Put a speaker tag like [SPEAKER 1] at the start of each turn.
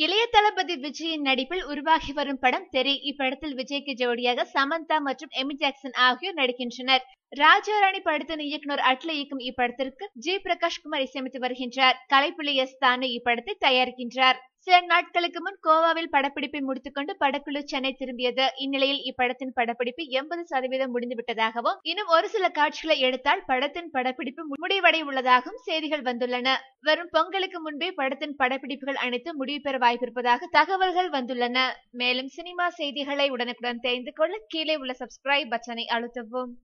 [SPEAKER 1] இளைய தளபதி விஜயின் நடிப்பில் உருவாகி வரும் படம் தெரி இப்படத்தில் விஜய்க்கு ஜோடியாக சமந்தா மற்றும் எமி ஜாக்சன் ஆகியோர் நடிக்கின்றனர் ராஜாராணி படத்தின் இயக்குனர் அட்லி இயக்கும் இப்படத்திற்கு ஜி பிரகாஷ் குமார் இசையமைத்து வருகின்றார் கலைப்புலி எஸ் தானு இப்படத்தை தயாரிக்கின்றார் சில நாட்களுக்கு முன் கோவாவில் படப்பிடிப்பை முடித்துக்கொண்டு படக்குழு சென்னை திரும்பியது இந்நிலையில் இப்படத்தின் படப்பிடிப்பு எண்பது சதவீதம் முடிந்துவிட்டதாகவும் இன்னும் ஒரு சில காட்சிகளை எடுத்தால் படத்தின் படப்பிடிப்பு முடிவடைய உள்ளதாகவும் செய்திகள் வந்துள்ளன வரும் பொங்கலுக்கு முன்பே படத்தின் படப்பிடிப்புகள் அனைத்தும் முடிவு பெற வாய்ப்பிருப்பதாக தகவல்கள் வந்துள்ளன மேலும் சினிமா செய்திகளை உடனுக்குடன் தெரிந்து கொள்ள கீழே உள்ள சப்ஸ்கிரைப் பட்டனை அழுத்தவும்